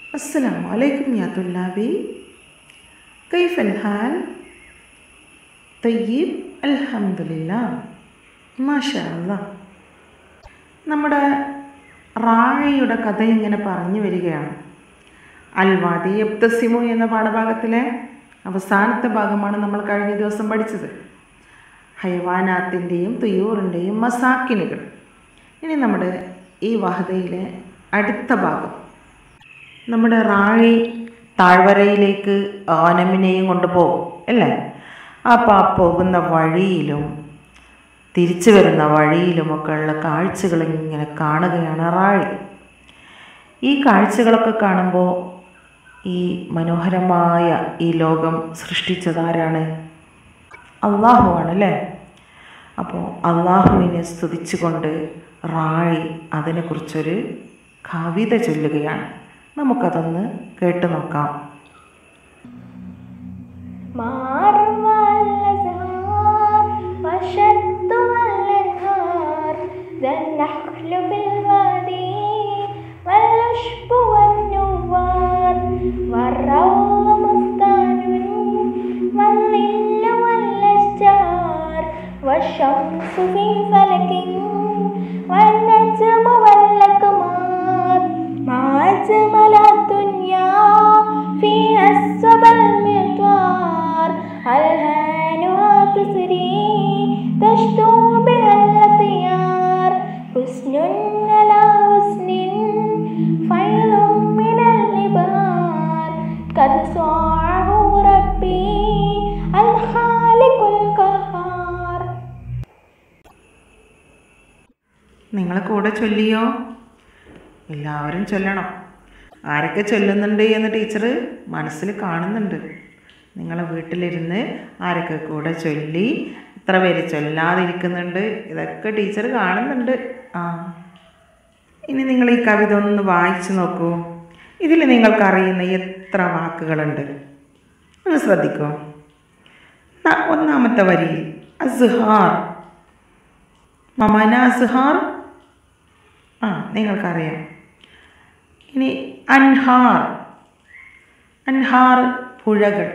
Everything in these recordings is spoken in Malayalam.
السلام عليكم يا طلابي كيف الحال؟ طيب الحمد لله ما شاء الله നമ്മുടെ റാഴയുടെ കഥ ഇങ്ങനെ പറഞ്ഞു വരികയാണ് അൽവാദി എബ്തസിമു എന്ന പാഠഭാഗത്തിലെ അവസാനത്തെ ഭാഗമാണ് നമ്മൾ കഴിഞ്ഞ ദിവസം പഠിച്ചത് ഹൈവാനാത്തിൻ്റെയും തുയ്യൂറിൻ്റെയും മസാക്കിനുകൾ ഇനി നമ്മുടെ ഈ വഹദയിലെ അടുത്ത ഭാഗം നമ്മുടെ റാഴി താഴ്വരയിലേക്ക് ഓനമിനെയും കൊണ്ടുപോകും അല്ലേ അപ്പോൾ ആ പോകുന്ന വഴിയിലും തിരിച്ചു വരുന്ന വഴിയിലുമൊക്കെ ഉള്ള കാഴ്ചകൾ ഇങ്ങനെ കാണുകയാണ് റാഴി ഈ കാഴ്ചകളൊക്കെ കാണുമ്പോൾ ഈ മനോഹരമായ ഈ ലോകം സൃഷ്ടിച്ചതാരാണ് അള്ളാഹുവാണ് അല്ലേ അപ്പോൾ അള്ളാഹുവിനെ സ്തുതിച്ചുകൊണ്ട് റാഴി അതിനെക്കുറിച്ചൊരു കവിത ചൊല്ലുകയാണ് നമുക്കതൊന്ന് കേട്ടു നോക്കാം مر الأزهار وشد الأنهار ذا النخل في الوادي والعشب والنوار والروض بستان والظل والأشجار والشمس في فلك والنجم والأقمار ما أجمل الدنيا فيها السبع المطار الهانها تسري تشتو بها الأطيار حسن على حسن فيض من الإبهار قد صاعه ربي الخالق القهار നിങ്ങൾ കൂടെ ചൊല്ലിയോ എല്ലാവരും ചൊല്ലണം ആരൊക്കെ ചൊല്ലുന്നുണ്ട് എന്ന് ടീച്ചർ മനസ്സിൽ കാണുന്നുണ്ട് നിങ്ങളെ വീട്ടിലിരുന്ന് ആരൊക്കെ കൂടെ ചൊല്ലി എത്ര പേര് ചൊല്ലാതിരിക്കുന്നുണ്ട് ഇതൊക്കെ ടീച്ചർ കാണുന്നുണ്ട് ആ ഇനി നിങ്ങൾ ഈ കവിത ഒന്ന് വായിച്ചു നോക്കൂ ഇതിൽ നിങ്ങൾക്കറിയുന്ന എത്ര വാക്കുകളുണ്ട് ഒന്ന് ശ്രദ്ധിക്കൂ ന- ഒന്നാമത്തെ വരിയിൽ അസ്ഹാർ മമാന അസ്ഹാർ ആ നിങ്ങൾക്കറിയാം ഇനി അൻഹാർ അൻഹാർ പുഴകൾ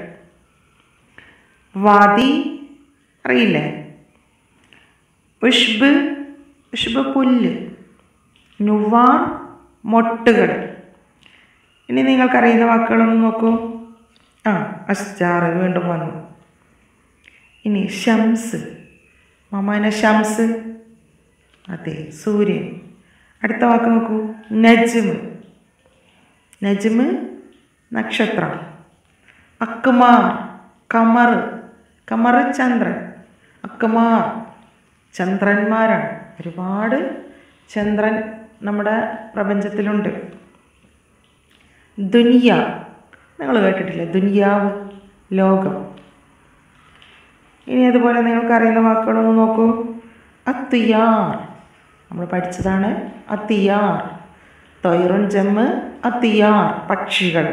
വാദി അറിയില്ലേ ഉഷ്ബ് ഉഷ്ബ് പുല്ല് നുവാർ മൊട്ടുകൾ ഇനി നിങ്ങൾക്കറിയുന്ന വാക്കുകളൊന്ന് നോക്കൂ ആ അസ്റ്റാർ വീണ്ടും വന്നു ഇനി ഷംസ് മമാന ഷംസ് അതെ സൂര്യൻ അടുത്ത വാക്ക് നോക്കൂ നജ്മ് നജ്മ് നക്ഷത്രം അക്മാർ കമർ കമർ ചന്ദ്രൻ അക്മാർ ചന്ദ്രന്മാരാണ് ഒരുപാട് ചന്ദ്രൻ നമ്മുടെ പ്രപഞ്ചത്തിലുണ്ട് ദുനിയ നിങ്ങൾ കേട്ടിട്ടില്ലേ ദുനിയാവ് ലോകം ഇനി അതുപോലെ നിങ്ങൾക്ക് അറിയുന്ന വാക്കുകളൊന്ന് നോക്കൂ അത്തിയാർ നമ്മൾ പഠിച്ചതാണ് അത്തിയാർ തൊയറുൻ ജമ്മ് അത്തിയാർ പക്ഷികൾ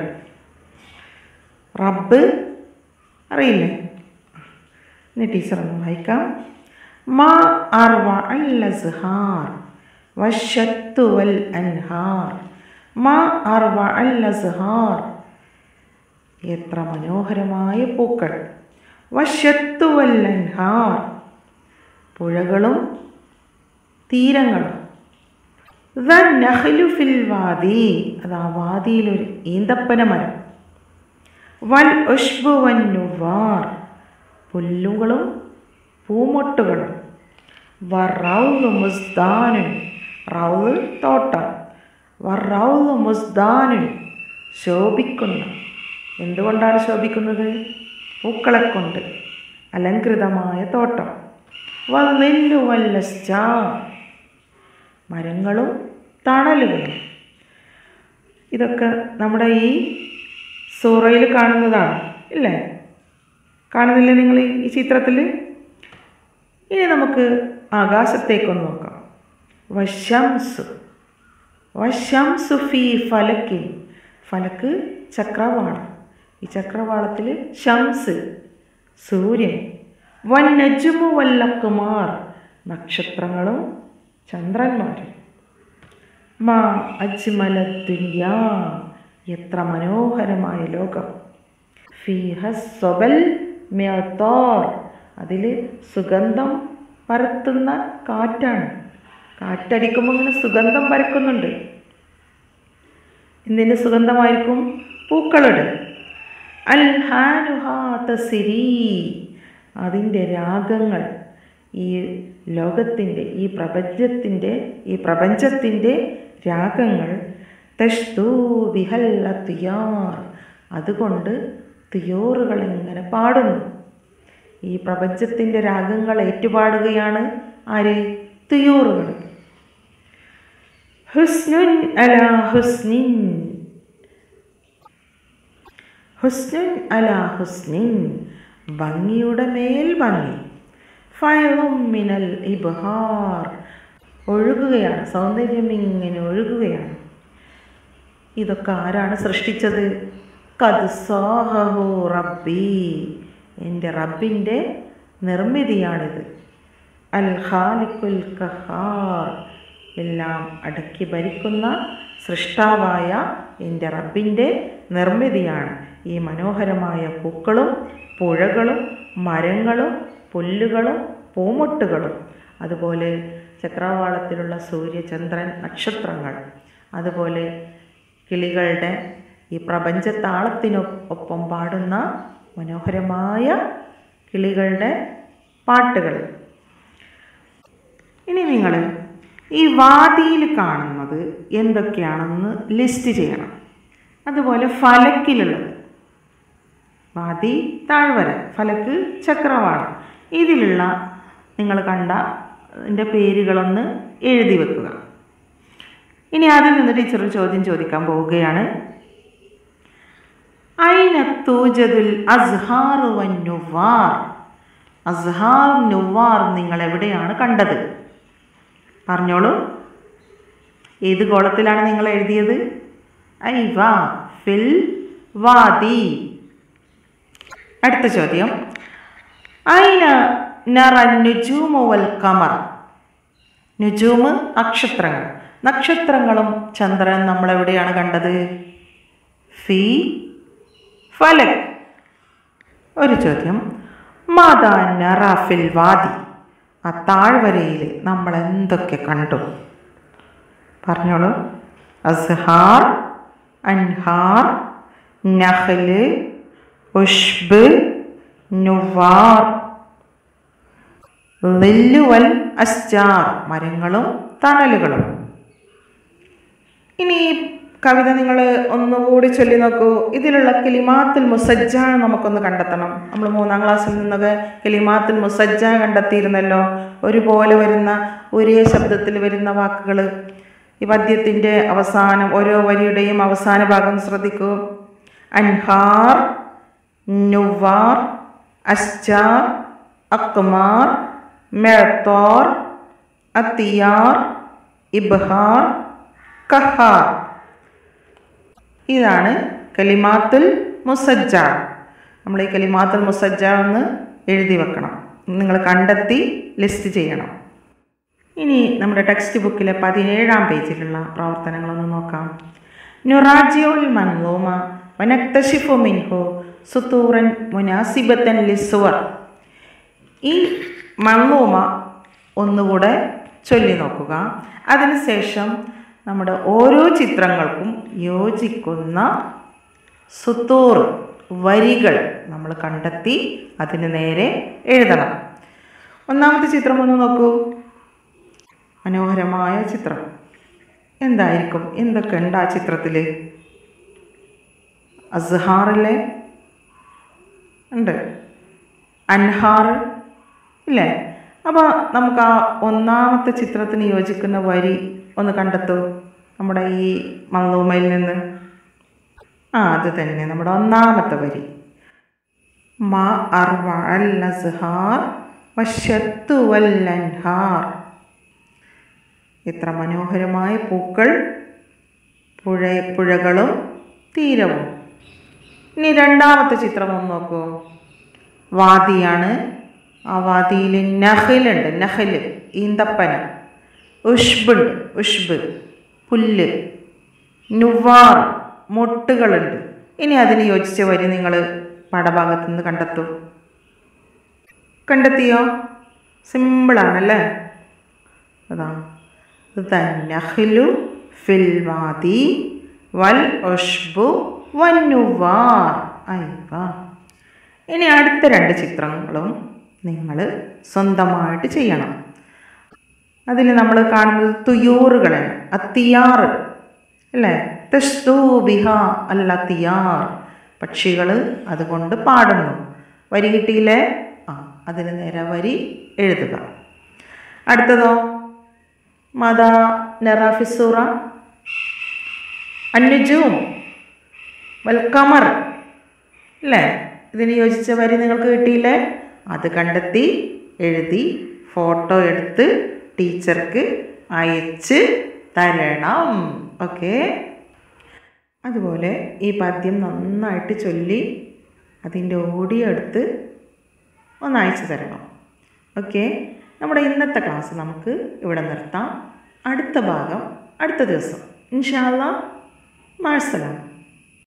റബ്ബ് അറിയില്ലേ ഇനി ടീച്ചർ ഒന്ന് വായിക്കാം മാ അർവ അല്ലസ്ഹാർ വശത്തു വൽ അൻഹാർ മാ അർവ അല്ലസ്ഹാർ എത്ര മനോഹരമായ പൂക്കൾ വശത്തു വൽ അൻഹാർ പുഴകളും തീരങ്ങളും ദ നഹ്ലു ഫിൽ വാദി അത് ആ വാദിയിലൊരു ഈന്തപ്പന മരം വൽ ഉഷ്ബു വന്നുവാർ പുല്ലുകളും പൂമൊട്ടുകളും വറൗദ് മുസ്ദാനുൻ റൗദ് തോട്ടം വറൗദ് മുസ്ദാനുൻ ശോഭിക്കുന്ന എന്തുകൊണ്ടാണ് ശോഭിക്കുന്നത് പൂക്കളെ കൊണ്ട് അലങ്കൃതമായ തോട്ടം വല്ലില്ലു വല്ലസ്റ്റാ മരങ്ങളും തണലുകളും ഇതൊക്കെ നമ്മുടെ ഈ സൂറയിൽ കാണുന്നതാണ് ഇല്ലേ കാണുന്നില്ലേ നിങ്ങൾ ഈ ചിത്രത്തിൽ ഇനി നമുക്ക് ആകാശത്തേക്കൊന്ന് നോക്കാം വശംസു വശംസു ഫി ഫലക്കിൽ ഫലക്ക് ചക്രവാളം ഈ ചക്രവാളത്തിൽ ഷംസ് സൂര്യൻ വന്നജുമു വല്ലക്കുമാർ നക്ഷത്രങ്ങളും ചന്ദ്രന്മാരും മാ അജ്മല ദുനിയാ എത്ര മനോഹരമായ ലോകം ഫിഹസ്വബൽ മ്യത്തോർ അതിൽ സുഗന്ധം പരത്തുന്ന കാറ്റാണ് കാറ്റടിക്കുമ്പോൾ ഇങ്ങനെ സുഗന്ധം പരക്കുന്നുണ്ട് എന്തിൻ്റെ സുഗന്ധമായിരിക്കും പൂക്കളുടെ അൽ ഹാനുഹാതസിരി അതിൻ്റെ രാഗങ്ങൾ ഈ ലോകത്തിൻ്റെ ഈ പ്രപഞ്ചത്തിൻ്റെ ഈ പ്രപഞ്ചത്തിൻ്റെ രാഗങ്ങൾ തഷ്തൂ ബിഹൽ തുയാർ അതുകൊണ്ട് തുയോറുകൾ ഇങ്ങനെ പാടുന്നു ഈ പ്രപഞ്ചത്തിൻ്റെ രാഗങ്ങൾ ഏറ്റുപാടുകയാണ് ആര് തുയോറുകൾ ഹുസ്നുൻ അല ഹുസ്നിൻ ഹുസ്നുൻ അല ഹുസ്നിൻ ഭംഗിയുടെ മേൽ ഭംഗി ഫയറും മിനൽ ഇബ്ഹാർ ഒഴുകുകയാണ് സൗന്ദര്യം ഇങ്ങനെ ഒഴുകുകയാണ് ഇതൊക്കെ ആരാണ് സൃഷ്ടിച്ചത് കത് സാഹു റബ്ബി എൻ്റെ റബ്ബിൻ്റെ നിർമ്മിതിയാണിത് അൽ ഖാലിക്കുൽ കഹാർ എല്ലാം അടക്കി ഭരിക്കുന്ന സൃഷ്ടാവായ എൻ്റെ റബ്ബിൻ്റെ നിർമ്മിതിയാണ് ഈ മനോഹരമായ പൂക്കളും പുഴകളും മരങ്ങളും പുല്ലുകളും പൂമൊട്ടുകളും അതുപോലെ ചക്രവാളത്തിലുള്ള സൂര്യചന്ദ്രൻ നക്ഷത്രങ്ങൾ അതുപോലെ കിളികളുടെ ഈ പ്രപഞ്ചത്താളത്തിനൊപ്പം പാടുന്ന മനോഹരമായ കിളികളുടെ പാട്ടുകൾ ഇനി നിങ്ങൾ ഈ വാദിയിൽ കാണുന്നത് എന്തൊക്കെയാണെന്ന് ലിസ്റ്റ് ചെയ്യണം അതുപോലെ ഫലക്കിലുള്ളത് വാദി താഴ്വര ഫലക്ക് ചക്രവാളം ഇതിലുള്ള നിങ്ങൾ കണ്ട ഇതിൻ്റെ പേരുകളൊന്ന് എഴുതി വെക്കുക ഇനി അതിൽ നിന്ന് ടീച്ചർ ചോദ്യം ചോദിക്കാൻ പോവുകയാണ് ഐന തൂജതുൽ അസ്ഹാർ വൻ നുവാർ അസ്ഹാർ നുവാർ നിങ്ങൾ എവിടെയാണ് കണ്ടത് പറഞ്ഞോളൂ ഏത് കോളത്തിലാണ് നിങ്ങൾ എഴുതിയത് ഐ വാ ഫിൽ വാദി അടുത്ത ചോദ്യം ഐന നറ നുജൂമു വൽ കമർ നുജൂമ് നക്ഷത്രങ്ങൾ നക്ഷത്രങ്ങളും ചന്ദ്രൻ നമ്മൾ എവിടെയാണ് കണ്ടത് ഫി ഫലക് ഒരു ചോദ്യം മാതാ നറാഫിൽ വാദി ആ താഴ്വരയിൽ നമ്മൾ എന്തൊക്കെ കണ്ടു പറഞ്ഞോളൂ അസ്ഹാർ അൻഹാർ നഹ്ല് ഉഷ്ബ് നുവാർ ലില്ലുവൽ അസ്ജാർ മരങ്ങളും തണലുകളും ഇനി ഈ കവിത നിങ്ങൾ ഒന്നുകൂടി ചൊല്ലി നോക്കൂ ഇതിലുള്ള കിലിമാത്തുൽ മുസജ്ജ നമുക്കൊന്ന് കണ്ടെത്തണം നമ്മൾ മൂന്നാം ക്ലാസ്സിൽ നിന്നൊക്കെ കിലിമാത്തുൽ മുസജ്ജ കണ്ടെത്തിയിരുന്നല്ലോ ഒരുപോലെ വരുന്ന ഒരേ ശബ്ദത്തിൽ വരുന്ന വാക്കുകൾ ഈ പദ്യത്തിൻ്റെ അവസാനം ഓരോ വരിയുടെയും അവസാന ഭാഗം ശ്രദ്ധിക്കൂ അൻഹാർ നുവാർ അസ്ജാർ അക്മാർ മെഴത്തോർ അത്തിയാർ ഇബ്ഹാർ കഹാർ ഇതാണ് കലിമാത്തുൽ മുസജ്ജ നമ്മൾ ഈ കലിമാത്തുൽ മുസജ്ജ ഒന്ന് എഴുതി വെക്കണം നിങ്ങൾ കണ്ടെത്തി ലിസ്റ്റ് ചെയ്യണം ഇനി നമ്മുടെ ടെക്സ്റ്റ് ബുക്കിലെ പതിനേഴാം പേജിലുള്ള പ്രവർത്തനങ്ങളൊന്ന് നോക്കാം നുറാജിയുൽ മൻലൂമ വനക്തഷിഫു മിൻഹു സുത്തൂറൻ മുനാസിബത്തൻ ലിസുവർ ഈ മൺലൂമ ഒന്നുകൂടെ ചൊല്ലി നോക്കുക അതിനുശേഷം നമ്മുടെ ഓരോ ചിത്രങ്ങൾക്കും യോജിക്കുന്ന സുത്തൂർ വരികൾ നമ്മൾ കണ്ടെത്തി അതിന് നേരെ എഴുതണം ഒന്നാമത്തെ ചിത്രം ഒന്ന് നോക്കൂ മനോഹരമായ ചിത്രം എന്തായിരിക്കും എന്തൊക്കെ ഉണ്ട് ആ ചിത്രത്തിൽ അസ്ഹാറിലെ ഉണ്ട് അൻഹാർ ഇല്ലേ അപ്പോൾ നമുക്ക് ആ ഒന്നാമത്തെ ചിത്രത്തിന് യോജിക്കുന്ന വരി ഒന്ന് കണ്ടെത്തൂ നമ്മുടെ ഈ മന്ദൂമയിൽ നിന്ന് ആ അത് തന്നെ നമ്മുടെ ഒന്നാമത്തെ വരി മാ അർവ അൽ അസ്ഹാർ വശത്തു വല്ലൻഹാർ എത്ര മനോഹരമായ പൂക്കൾ പുഴ പുഴകളും തീരവും ഇനി രണ്ടാമത്തെ ചിത്രം ഒന്ന് നോക്കൂ വാദിയാണ് ആ വാദിയിൽ നഹലുണ്ട് നഹല് ഈന്തപ്പന ഉഷ്ബുണ്ട് ഉഷ്ബ് പുല്ല് നുവാർ മൊട്ടുകളുണ്ട് ഇനി അതിന് യോജിച്ച വരി നിങ്ങൾ പാഠഭാഗത്തു നിന്ന് കണ്ടെത്തൂ കണ്ടെത്തിയോ സിമ്പിളാണല്ലേ അതാ തന്നഹ്ലു ഫിൽ വാദി വൽ ഒഷ്ബു വന്നുവാർ അയ്വ ഇനി അടുത്ത രണ്ട് ചിത്രങ്ങളും നിങ്ങൾ സ്വന്തമായിട്ട് ചെയ്യണം അതിൽ നമ്മൾ കാണുന്നത് തുയൂറുകളാണ് അത്തിയാർ അല്ലേ തെസ്തൂബിഹ അല്ല തിയാർ പക്ഷികൾ അതുകൊണ്ട് പാടുന്നു വരി കിട്ടിയില്ലേ ആ അതിന് നേരെ വരി എഴുതുക അടുത്തതോ മദാ നറാഫിസൂറ അന്നുജൂം വൽക്കമർ അല്ലേ ഇതിന് യോജിച്ച വരി നിങ്ങൾക്ക് കിട്ടിയില്ലേ അത് കണ്ടെത്തി എഴുതി ഫോട്ടോ എടുത്ത് ടീച്ചർക്ക് അയച്ച് തരണം ഓക്കെ അതുപോലെ ഈ പദ്യം നന്നായിട്ട് ചൊല്ലി അതിൻ്റെ ഓഡിയോ എടുത്ത് ഒന്ന് അയച്ചു തരണം ഓക്കെ നമ്മുടെ ഇന്നത്തെ ക്ലാസ് നമുക്ക് ഇവിടെ നിർത്താം അടുത്ത ഭാഗം അടുത്ത ദിവസം ഇൻഷാല്ല മാഴ്സലാം